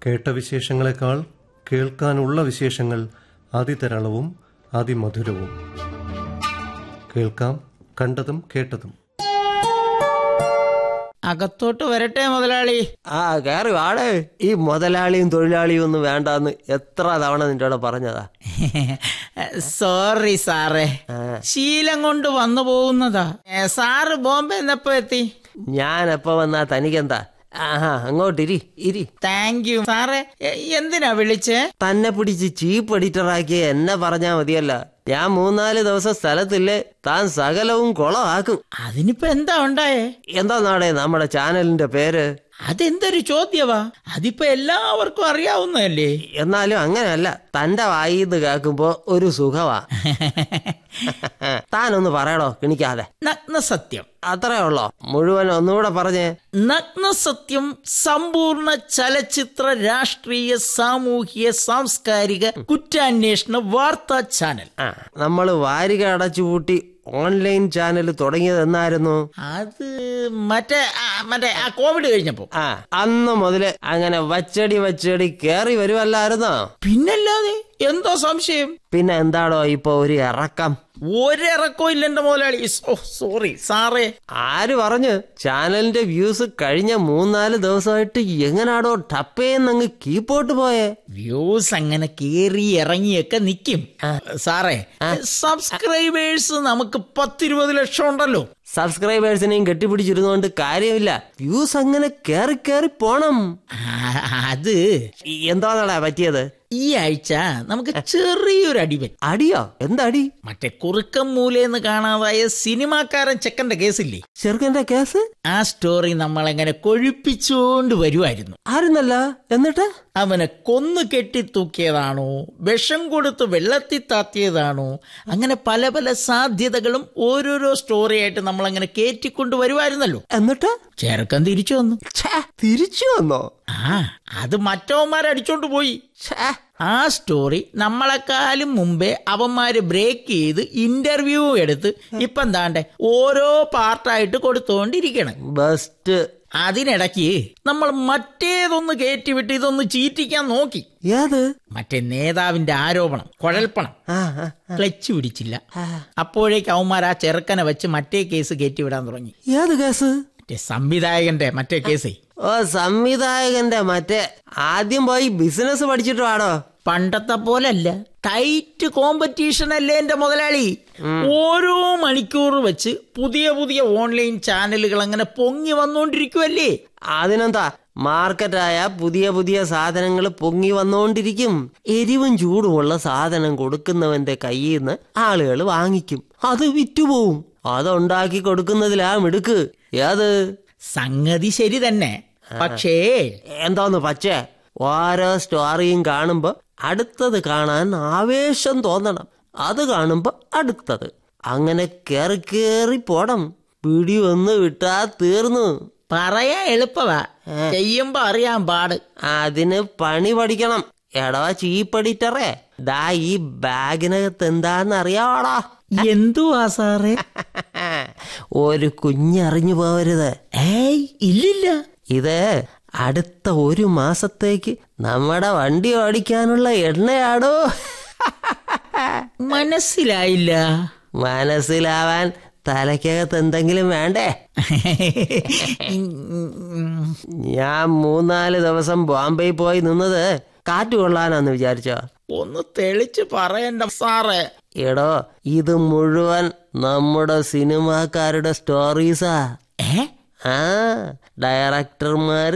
കേട്ട വിശേഷങ്ങളെക്കാൾ കേൾക്കാനുള്ള വിശേഷങ്ങൾ അതിതരളവും അതിമധുരവും കേൾക്കാം കണ്ടതും കേട്ടതും അകത്തോട്ട് വരട്ടെ മുതലാളി ആ കയറി വാടേ ഈ മുതലാളിയും തൊഴിലാളിയും ഒന്നും വേണ്ടാന്ന് എത്ര തവണ നിന്റെ പറഞ്ഞതാ സോറി സാറേ ശീലം കൊണ്ട് വന്നു പോകുന്നതാ ഏ, സാറ് ബോംബെ എന്നപ്പോ എത്തി ഞാൻ എപ്പോ വന്നാ തനിക്കെന്താ ആഹാ അങ്ങോട്ടിരി ഇരി താങ്ക് യു സാറേ എ, എന്തിനാ വിളിച്ചേ തന്നെ പിടിച്ച് ചീപ്പ് എഡിറ്ററാക്കി എന്നെ പറഞ്ഞാ മതിയല്ല ഞാൻ മൂന്നാല് ദിവസം സ്ഥലത്തില്ലേ താൻ സകലവും കുളമാക്കും അതിനിപ്പോ എന്താ ഉണ്ടായേ എന്താ നാടേ നമ്മുടെ ചാനലിന്റെ പേര് അതെന്തൊരു ചോദ്യവാ അതിപ്പോ എല്ലാവർക്കും അറിയാവുന്നതല്ലേ എന്നാലും അങ്ങനെയല്ല തന്റെ വായിന്ന് കേൾക്കുമ്പോ ഒരു സുഖമാ താനൊന്ന് പറയടോ കിണിക്കാതെ നഗ്നസത്യം അത്രേ ഉള്ളോ മുഴുവൻ ഒന്നുകൂടെ പറഞ്ഞേ നഗ്നസത്യം സമ്പൂർണ്ണ ചലച്ചിത്ര രാഷ്ട്രീയ സാമൂഹിക സാംസ്കാരിക കുറ്റാന്വേഷണ വാർത്താ ചാനൽ ആ നമ്മൾ വാരിക അടച്ചുപൂട്ടി ഓൺലൈൻ ചാനൽ തുടങ്ങിയത് എന്നായിരുന്നു അത് മറ്റേ ആ, മറ്റേ ആ കോവിഡ് കഴിഞ്ഞപ്പോ ആ അന്ന് മുതല് അങ്ങനെ വച്ചടി വച്ചടി കേറി വരുമല്ലായിരുന്നോ പിന്നല്ലാതെ എന്തോ സംശയം പിന്നെ എന്താടോ ഇപ്പൊ ഒരു ഇറക്കം ഒരിറക്കവും ഇല്ല എന്റെ മുതലാളി ഓ സോറി സാറേ ആര് പറഞ്ഞു ചാനലിന്റെ വ്യൂസ് കഴിഞ്ഞ മൂന്നാല് ദിവസമായിട്ട് എങ്ങനാടോ ടപ്പേന്നങ്ങ് കീപ്പോട്ട് പോയേ വ്യൂസ് അങ്ങനെ കേറി ഇറങ്ങിയൊക്കെ നിക്കും സാറേ സബ്സ്ക്രൈബേഴ്സ് നമുക്ക് പത്തിരുപത് ലക്ഷം ഉണ്ടല്ലോ സബ്സ്ക്രൈബേഴ്സിനെയും കെട്ടിപ്പിടിച്ചിരുന്നോണ്ട് കാര്യമില്ല വ്യൂസ് അങ്ങനെ കേറി കേറി പോണം ആ, അത് ഈ എന്താണടാ പറ്റിയത് ഈ ആഴ്ച നമുക്ക് ചെറിയൊരു അടി പറ്റി അടിയോ എന്തടി മറ്റേ കുറുക്കം മൂലേന്ന് കാണാതായ സിനിമാക്കാരൻ ചെക്കന്റെ കേസില്ലേ ചെറുക്കന്റെ കേസ് ആ സ്റ്റോറി നമ്മളെങ്ങനെ കൊഴിപ്പിച്ചുകൊണ്ട് വരുമായിരുന്നു ആരുന്നല്ല എന്നിട്ട് അവനെ കൊന്നു കെട്ടി തൂക്കിയതാണോ വിഷം കൊടുത്ത് വെള്ളത്തിൽ താത്തിയതാണോ അങ്ങനെ പല പല സാധ്യതകളും ഓരോരോ സ്റ്റോറിയായിട്ട് നമ്മളങ്ങനെ കയറ്റിക്കൊണ്ട് വരുമായിരുന്നല്ലോ എന്നിട്ട് ചെറുക്കൻ തിരിച്ചു വന്നു ഛേ, തിരിച്ചു വന്നോ ആ അത് മറ്റവന്മാരടിച്ചോണ്ട് പോയി ഛേ, ആ സ്റ്റോറി നമ്മളെക്കാളും മുമ്പേ അവന്മാര് ബ്രേക്ക് ചെയ്ത് ഇന്റർവ്യൂ എടുത്ത് ഇപ്പം താണ്ടെ ഓരോ പാർട്ടായിട്ട് കൊടുത്തോണ്ടിരിക്കണം ബെസ്റ്റ് അതിനിടയ്ക്ക് നമ്മൾ മറ്റേതൊന്ന് കയറ്റിവിട്ട് ഇതൊന്ന് ചീറ്റിക്കാൻ നോക്കി ഏത് മറ്റേ നേതാവിന്റെ ആരോപണം കുഴൽപ്പണം ആ, ആ, ക്ലച്ച് പിടിച്ചില്ല അപ്പോഴേക്ക് അവന്മാർ ആ ചെറുക്കനെ വെച്ച് മറ്റേ കേസ് കയറ്റിവിടാൻ തുടങ്ങി ഏത് കേസ് മറ്റേ സംവിധായകന്റെ മറ്റേ കേസേ ഓ സംവിധായകന്റെ മറ്റേ ആദ്യം പോയി ബിസിനസ് പഠിച്ചിട്ട് വാടോ പണ്ടത്തെ പോലല്ല ടൈറ്റ് കോമ്പറ്റീഷൻ അല്ലേ എന്റെ മുതലാളി ഓരോ മണിക്കൂർ വെച്ച് പുതിയ പുതിയ ഓൺലൈൻ ചാനലുകൾ അങ്ങനെ പൊങ്ങി വന്നുകൊണ്ടിരിക്കുവല്ലേ അതിനെന്താ മാർക്കറ്റായ പുതിയ പുതിയ സാധനങ്ങൾ പൊങ്ങി വന്നുകൊണ്ടിരിക്കും എരിവും ചൂടുമുള്ള സാധനം കൊടുക്കുന്നവന്റെ കയ്യിൽ നിന്ന് ആളുകൾ വാങ്ങിക്കും അത് വിറ്റുപോവും അതുണ്ടാക്കി കൊടുക്കുന്നതിലാ മിടുക്ക് ഏത് സംഗതി ശരി തന്നെ പക്ഷേ എന്തോന്ന് പച്ചേ ഓരോ സ്റ്റോറിയും കാണുമ്പോ അടുത്തത് കാണാൻ ആവേശം തോന്നണം അത് കാണുമ്പോ അടുത്തത് അങ്ങനെ കേറി കേറി പോണം പിടി ഒന്ന് വിട്ടാ തീർന്നു പറയാ എളുപ്പവാ ചെയ്യുമ്പോ അറിയാൻ പാട് അതിന് പണി പഠിക്കണം എടോ ചീപ്പടിറ്ററേ ദാ ഈ ബാഗിനകത്ത് എന്താന്ന് അറിയാവാടാ എന്തുവാ സാറേ ഒരു കുഞ്ഞറിഞ്ഞു പോവരുത് ഏയ് ഇല്ലില്ല ഇത് അടുത്ത ഒരു മാസത്തേക്ക് നമ്മുടെ വണ്ടി ഓടിക്കാനുള്ള എണ്ണയാടോ മനസ്സിലായില്ല മനസ്സിലാവാൻ തലയ്ക്കകത്ത് എന്തെങ്കിലും വേണ്ടേ ഞാൻ മൂന്നാല് ദിവസം ബോംബെ പോയി നിന്നത് കാറ്റ് കൊള്ളാനാന്ന് വിചാരിച്ചോ ഒന്ന് തെളിച്ച് പറയണ്ട സാറേ എടോ ഇത് മുഴുവൻ നമ്മുടെ സിനിമാക്കാരുടെ സ്റ്റോറീസാ ഏ ആ ഡയറക്ടർമാര്